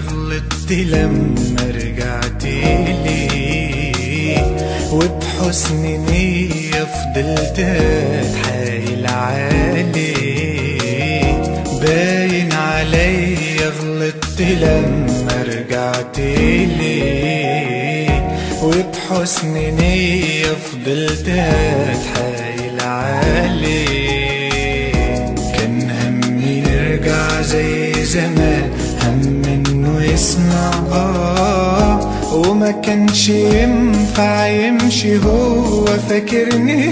غلطت لما رجعت لي وبحسن نية فضلت اتحايل عليه باين عليا غلطت لما رجعت لي وبحسن نية فضلت اتحايل عليه كان همي نرجع زي زمان هم انه يسمع اه وما كانش ينفع يمشي هو فاكرني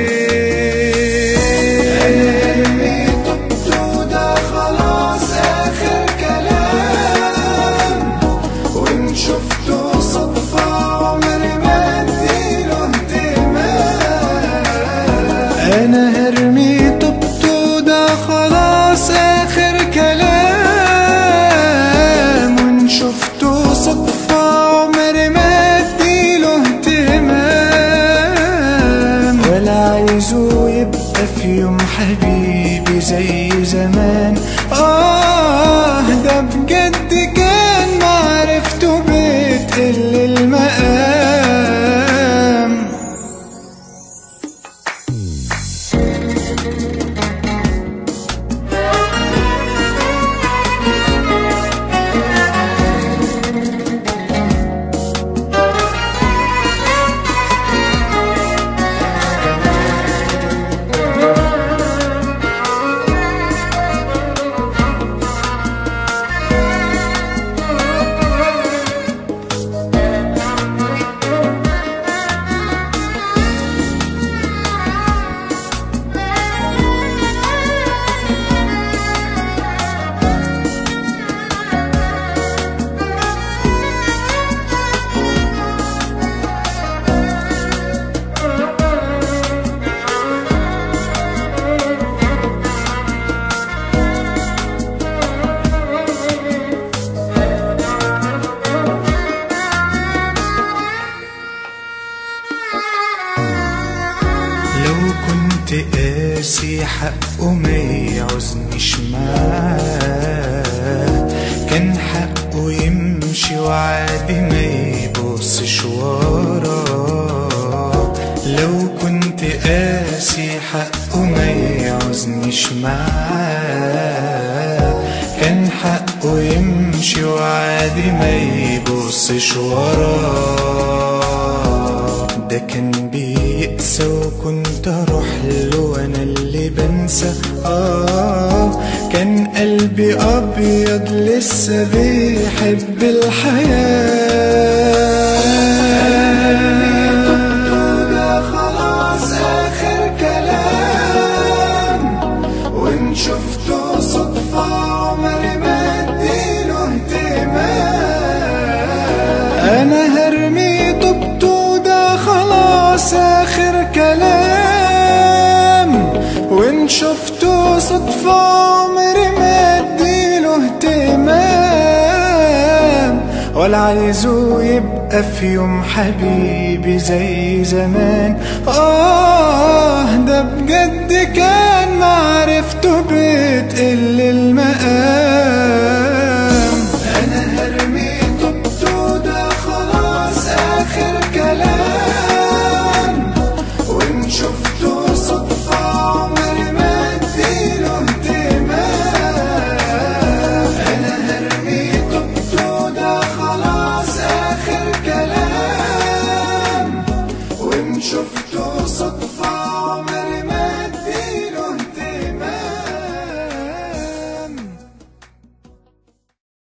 انا قلبي طبت وده خلاص اخر كلام وان شفته صدفة عمري ما اديله اهتمام انا هرمي طبته ده خلاص اخر كلام وان شفته صدفة عمري ما اديله اهتمام ولا عايزه يبقى في يوم حبيبي زي زمان اه ده بجد كان معرفته بتقل المقام لو كنت قاسي حقه ما يعوزنيش معاه كان حقه يمشي وعادي ما يبصش وراه لو كنت قاسي حقه ما يعوزنيش معاه كان حقه يمشي وعادي ما يبصش وراه ده كان بيقسى وكنت اروح له وانا اللي بنسى اه كان قلبي ابيض لسه بيحب الحياة خلاص اخر كلام وان شفته صدفة عمري ما اديله اهتمام انا هرمي طبته ده خلاص اخر كلام وان شفته صدفة عمري ما اديله اهتمام ولا عايزه يبقى في يوم حبيبي زي زمان اه ده بجد كان معرفته بتقل المقام انا هرمي طبته ده خلاص اخر كلام وان شفته صدفة عمري ما اديله اهتمام انا هرمي طبته ده خلاص اخر كلام وان شفته